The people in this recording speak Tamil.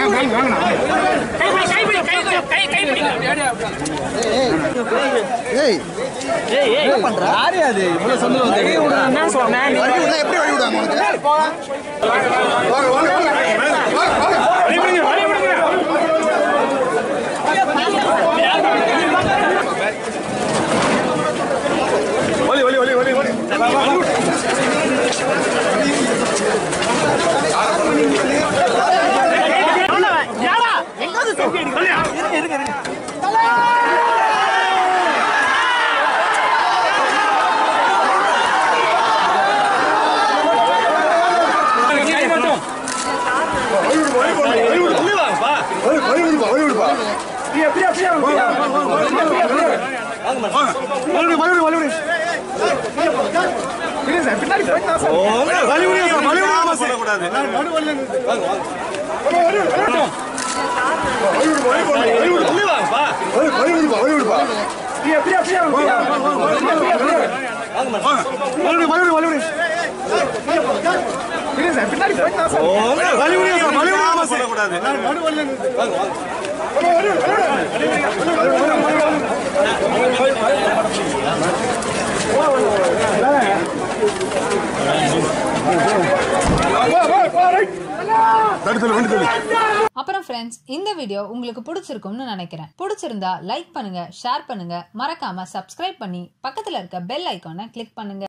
ஏய் என்ன பண்ற யாரு அது இவ்வளவு சொந்தம் வந்து என்ன சொன்னேன் வழி விடுனா எப்படி வழி விடுவாங்க உனக்கு வாங்க வாங்க வாங்க வாங்க வாங்க ஒலி ஒலி ஒலி ஒலி ஒலி உள்ளே வாங்கப்பா வழி வழி விடுப்பா வழி விடுப்பா வலி விடுங்க வலி விடுங்க சொல்லக்கூடாது உள்ளே வாங்கப்பா வழி வழி விடுப்பா வழி விடுப்பா வலி விடுங்க வலி விடுங்க சொல்லக்கூடாது தடுத்தல் வண்டி தள்ளு அப்புறம் ஃப்ரெண்ட்ஸ் இந்த வீடியோ உங்களுக்கு பிடிச்சிருக்கும்னு நினைக்கிறேன் பிடிச்சிருந்தா லைக் பண்ணுங்க ஷேர் பண்ணுங்க மறக்காம சப்ஸ்கிரைப் பண்ணி பக்கத்துல இருக்க பெல் ஐக்கானை கிளிக் பண்ணுங்க